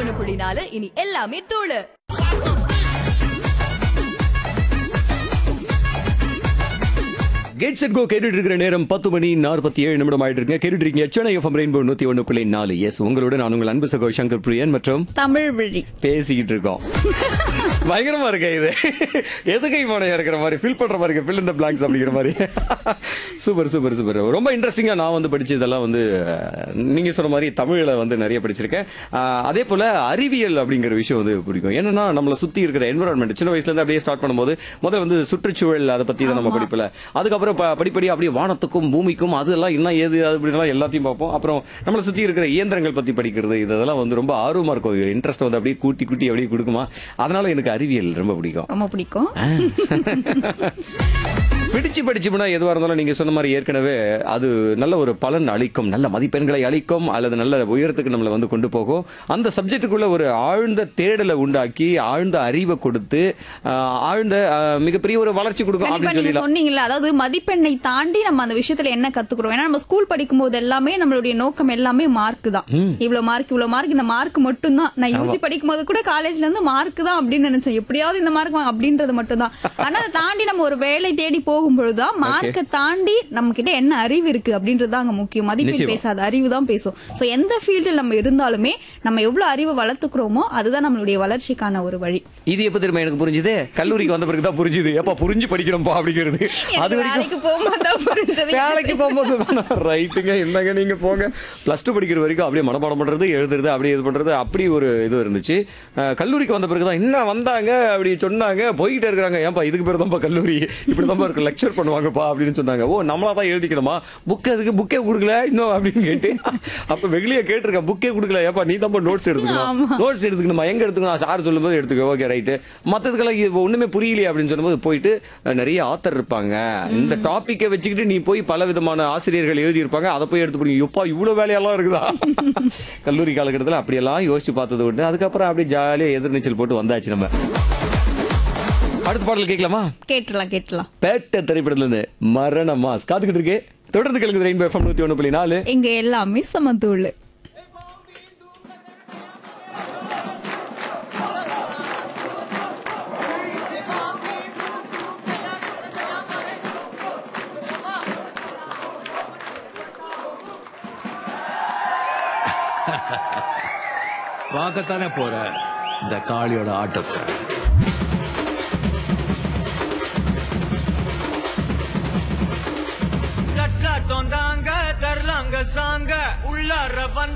ஒண்ணு புள்ளி நாலு இனி எல்லாமே தூளு கெட் செட் கோ கேட்டுட்டு இருக்கிற நேரம் பத்து மணி நாற்பத்தி ஏழு நிமிடம் ஆயிட்டு இருக்கு கேட்டுட்டு இருக்கீங்க சென்னை எஃப்எம் ரெயின்போ நூத்தி ஒன்று புள்ளி நாலு எஸ் உங்களோட நான் உங்கள் அன்பு சகோ சங்கர் பிரியன் மற்றும் தமிழ் வழி பேசிக்கிட்டு இருக்கோம் பயங்கரமா இருக்கே இது எதுகை மானையா இருக்கிற மாதிரி ஃபில் பண்ற மாதிரி ஃபில் இந்த பிளாங்க்ஸ் அப்படிங்கிற மாதிரி சூப்பர் சூப்பர் சூப்பர் ரொம்ப இன்ட்ரெஸ்டிங்கா நான் வந்து படிச்சதெல்லாம் வந்து அஹ், நீங்க சொன்ன மாதிரி தமிழ்ல வந்து நிறைய படிச்சிருக்கேன் அஹ், அதே போல அறிவியல் அப்படிங்கிற விஷயம் வந்து பிடிக்கும் என்னன்னா நம்மளை சுத்தி இருக்கிற என்வரான்மெண்ட் சின்ன வயசுல இருந்து அப்படியே ஸ்டார்ட் பண்ணும்போது முதல்ல வந்து சுற்றுச்சூழல் அதை பத்தி தான் நம்ம படிப்புல அதுக்கப்புறம் ப- படிப்படி அப்படியே வானத்துக்கும் பூமிக்கும் அதெல்லாம் என்ன ஏது அது அப்படின்லாம் எல்லாத்தையும் பார்ப்போம் அப்புறம் நம்மளை சுத்தி இருக்கிற இயந்திரங்கள் பத்தி படிக்கிறது இதெல்லாம் வந்து ரொம்ப ஆர்வமா இருக்கும் இன்ட்ரெஸ்ட் வந்து அப்படியே கூட்டி கூட்டி அப்படியே கொடுக்குமா அதனால எனக்கு அறிவியல் ரொம்ப பிடிக்கும் ரொம்ப பிடிக்கும் பிடிச்சு படிச்சோம்னா எதுவா இருந்தாலும் நீங்க சொன்ன மாதிரி ஏற்கனவே அது நல்ல ஒரு பலன் அளிக்கும் நல்ல மதிப்பெண்களை அளிக்கும் அல்லது நல்ல உயரத்துக்கு நம்மளை வந்து கொண்டு போகும் அந்த சப்ஜெக்ட்டுக்குள்ள ஒரு ஆழ்ந்த தேடலை உண்டாக்கி ஆழ்ந்த அறிவை கொடுத்து ஆஹ், ஆழ்ந்த ஆஹ், மிகப்பெரிய ஒரு வளர்ச்சி கொடுக்கும் கண்டிப்பா அப்படின்னு நீங்க சொல்லலாம் சொன்னீங்கல்ல அதாவது மதிப்பெண்ணை தாண்டி நம்ம அந்த விஷயத்துல என்ன கத்துக்கிறோம் ஏன்னா நம்ம ஸ்கூல் படிக்கும் போது எல்லாமே நம்மளுடைய நோக்கம் எல்லாமே மார்க் தான் இவ்வளவு மார்க் இவ்வளவு மார்க் இந்த மார்க் மட்டும் தான் நான் யூஜி படிக்கும் போது கூட காலேஜ்ல இருந்து மார்க் தான் அப்படின்னு நினைச்சேன் எப்படியாவது இந்த மார்க் அப்படின்றது மட்டும் தான் ஆனா அதை தாண்டி நம்ம ஒரு வேலை தேடி போகும்பொழுதுதான் மார்க்கை தாண்டி நம்ம கிட்ட என்ன அறிவு இருக்கு அப்படின்றது தான் அங்க முக்கியம் மதிப்பெண் நிச்சயமா. பேசாத அறிவு தான் பேசும் சோ எந்த ஃபீல்டில் நம்ம இருந்தாலுமே நம்ம எவ்வளவு அறிவை வளர்த்துக்கிறோமோ அதுதான் நம்மளுடைய வளர்ச்சிக்கான ஒரு வழி இது எப்ப தெரியுமா எனக்கு புரிஞ்சுது கல்லூரிக்கு வந்த பிறகு தான் புரிஞ்சுது எப்ப புரிஞ்சு படிக்கணும்பா அப்படிங்கிறது அது எனக்கு வரைக்கும் வேலைக்கு போகும்போது தான் புரிஞ்சது வேலைக்கு போகும்போது ரைட்டுங்க என்னங்க நீங்க போங்க பிளஸ் டூ படிக்கிற வரைக்கும் அப்படியே மனப்பாடம் பண்றது எழுதுறது அப்படியே இது பண்றது அப்படி ஒரு இது இருந்துச்சு அஹ், கல்லூரிக்கு வந்த பிறகு தான் என்ன வந்தாங்க அப்படி சொன்னாங்க போய்கிட்டே இருக்கிறாங்க ஏன்பா இதுக்கு பேர் தான்ப்பா கல்லூரி இப்படி தான் இருக்கு லெக்சர் பண்ணுவாங்கப்பா அப்படின்னு சொன்னாங்க ஓ நம்மளா தான் எழுதிக்கணுமா புக் அதுக்கு புக்கே கொடுக்கல இன்னும் அப்படின்னு கேட்டு அப்ப வெகுளியா கேட்டிருக்கேன் புக்கே கொடுக்கல ஏப்பா நீ தான் நோட்ஸ் எடுத்துக்கணும் நோட்ஸ் எடுத்துக்கணுமா எங்க எடுத்துக்கணும் சார் சொல்லும்போது எடுத்துக்கோ ஓகே ரைட்டு மத்ததுக்கெல்லாம் இது ஒண்ணுமே புரியலையே அப்படின்னு சொல்லும்போது போயிட்டு அஹ், நிறைய ஆத்தர் இருப்பாங்க இந்த டாபிக்கை வச்சுக்கிட்டு நீ போய் பல விதமான ஆசிரியர்கள் எழுதியிருப்பாங்க அதை போய் எடுத்து படிங்க எப்பா இவ்வளவு வேலையெல்லாம் இருக்குதா கல்லூரி காலகட்டத்தில் அப்படியெல்லாம் யோசிச்சு பார்த்தது உண்டு அதுக்கப்புறம் அப்படியே ஜாலியா எதிர்நீச்சல் போட்டு வந்தாச்சு நம்ம அடுத்த பாடல் கேட்கலாமா கேட்டுலாம் கேட்டுலாம் பேட்ட திரைப்படத்துல இருந்து மரண மாஸ் காத்துக்கிட்டு இருக்கே தொடர்ந்து கேளுங்க ரெயின்போ எஃப்எம் நூத்தி ஒண்ணு புள்ளி நாலு இங்க எல்லாமே சமத்தூள் பார்க்கத்தானே போற இந்த காளியோட ஆட்டத்தை தட்லாட்டம் தாங்க தரலாங்க சாங்க உள்ளார வந்த